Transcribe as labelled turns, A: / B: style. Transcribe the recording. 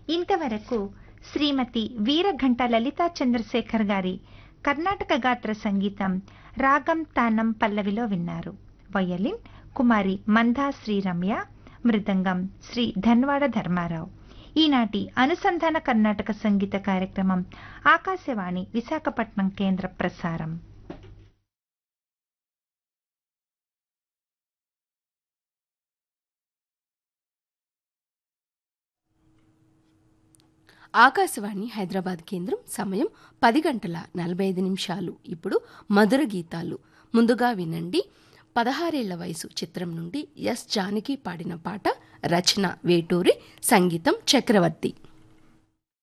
A: ఇంతవరకు శ్రీమతి వీరఘంట లలితా చంద్రశేఖర్ గారి కర్ణాటక గాత్ర సంగీతం రాగం తానం పల్లవిలో విన్నారు వయలిన్ కుమారి మందా శ్రీరమ్య మృదంగం శ్రీ ధన్వాడ ధర్మారావు ఈనాటి అనుసంధాన కర్ణాటక సంగీత కార్యక్రమం ఆకాశవాణి విశాఖపట్నం కేంద్ర ప్రసారం
B: ఆకాశవాణి హైదరాబాద్ కేంద్రం సమయం పది గంటల నలభై ఐదు నిమిషాలు ఇప్పుడు మధుర గీతాలు ముందుగా వినండి పదహారేళ్ల వయసు చిత్రం నుండి ఎస్ జానకి పాడిన పాట రచన వేటూరి సంగీతం చక్రవర్తి